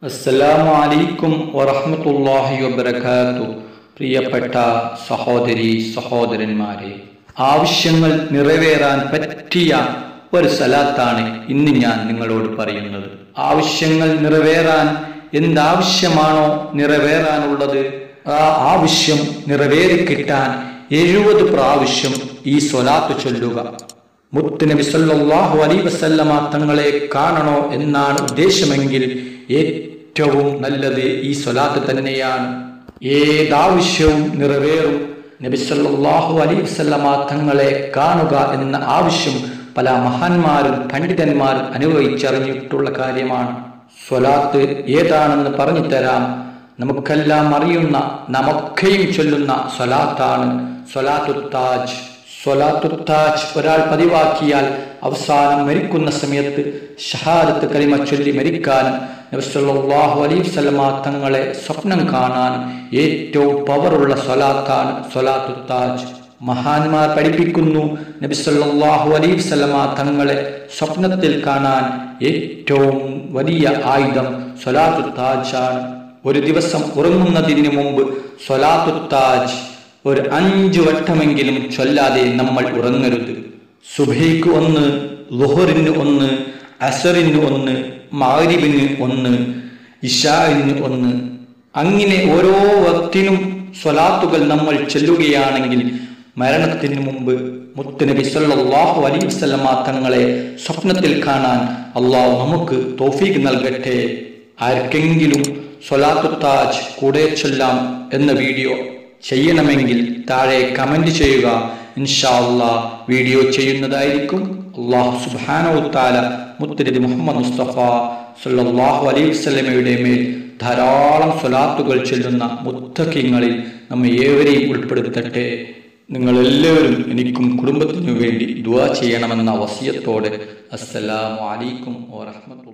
അസ്സലാമു അലൈക്കും വറഹ്മത്തുള്ളാഹി വബറകാത്തു പ്രിയപ്പെട്ട സഹോദരി സഹോദരന്മാരെ ആവശ്യങ്ങൾ നിറവേറാൻ പറ്റിയ ഒരു സലാത്താണ് ഇന്ന് ഞാൻ നിങ്ങളോട് പറയുന്നത് ആവശ്യങ്ങൾ നിറവേറാൻ എന്താവശ്യമാണോ നിറവേറാനുള്ളത് ആ ആവശ്യം നിറവേറി കിട്ടാൻ എഴുപത് പ്രാവശ്യം ഈ സ്വലാത്ത് ചൊല്ലുക മുത്തുനബി സല്ലല്ലാഹു അലൈഹി വസല്ലമ തങ്ങളെ കാണണോ എന്നാണ് ഉദ്ദേശമെങ്കിൽ ഏറ്റവും നല്ലത് ഈ സ്വലാത്ത് തന്നെയാണ് ഏതാവശ്യവും നിറവേറും നബി സല്ലല്ലാഹു അലൈഹി വസല്ലമ തങ്ങളെ കാണുക എന്ന ആവശ്യം പല മഹാന്മാരും പണ്ഡിതന്മാരും അനുഭവിച്ചറിഞ്ഞിട്ടുള്ള കാര്യമാണ് സ്വലാത്ത് ഏതാണെന്ന് പറഞ്ഞു തരാം നമുക്കെല്ലാം അറിയുന്ന നമുക്കെയും ചൊല്ലുന്ന സ്വലാത്താണ് സ്വലാത്തു താജ് സ്വലാത്തു താജ് ഒരാൾ പതിവാക്കിയാൽ അവസാനം മരിക്കുന്ന സമയത്ത് ഷഹാദത്ത് കലിമ ചൊല്ലി മരിക്കാനും നബിസ്വല്ലാഹു അലൈഹി വസല്ലമ തങ്ങളെ സ്വപ്നം കാണാൻ ഏറ്റവും പവറുള്ള സ്വലാത്താണ് സ്വലാത്തു താജ് മഹാന്മാർ പഠിപ്പിക്കുന്നു നബി സല്ലല്ലാഹു അലൈഹി വസല്ലമ തങ്ങളെ സ്വപ്നത്തിൽ കാണാൻ ഏറ്റവും വലിയ ആയുധം സ്വലാത്തു താജാണ് ഒരു ദിവസം ഉറങ്ങുന്നതിന് മുമ്പ് സ്വലാത്തു താജ് ഒരു അഞ്ചു വട്ടമെങ്കിലും ചൊല്ലാതെ നമ്മൾ ഉറങ്ങരുത് സുബൈക്ക് ഒന്ന് ലുഹറിന് ഒന്ന് അസറിന് ഒന്ന് മാരിബിന് ഒന്ന് ഇഷാഇന് ഒന്ന് അങ്ങനെ ഓരോ വക്തിനും സ്വലാത്തുകൾ നമ്മൾ ചൊല്ലുകയാണെങ്കിൽ മരണത്തിന് മുമ്പ് മുത്തുനബി സല്ലല്ലാഹു അലൈഹി വസല്ലമ തങ്ങളെ സ്വപ്നത്തിൽ കാണാൻ അള്ളാഹു നമുക്ക് തോഫീക്ക് നൽകട്ടെ ആർക്കെങ്കിലും സ്വലാത്തു താജ് കൂടെ ചൊല്ലാം എന്ന വീഡിയോ ചെയ്യണമെങ്കിൽ താഴെ കമന്റ് ചെയ്യുക ഇൻഷാ അള്ളാ വീഡിയോ ചെയ്യുന്നതായിരിക്കും അള്ളാഹു സുബ്ഹാനഹു താല മുത്തരബി മുഹമ്മദ് മുസ്തഫ സല്ലല്ലാഹു അലൈഹി വസല്ലമയുടെ മേൽ ധാരാളം സ്വലാത്തുകൾ ചൊല്ലുന്ന മുത്തക്കിങ്ങളിൽ നമ്മെ ഏവരെയും ഉൾപ്പെടുത്തട്ടെ നിങ്ങൾ എല്ലാവരും എനിക്കും കുടുംബത്തിനു വേണ്ടി ദുആ ചെയ്യണമെന്ന വസിയത്തോടെ അസ്സലാമു അലൈക്കും വറഹ്മത്തുള്ളാഹി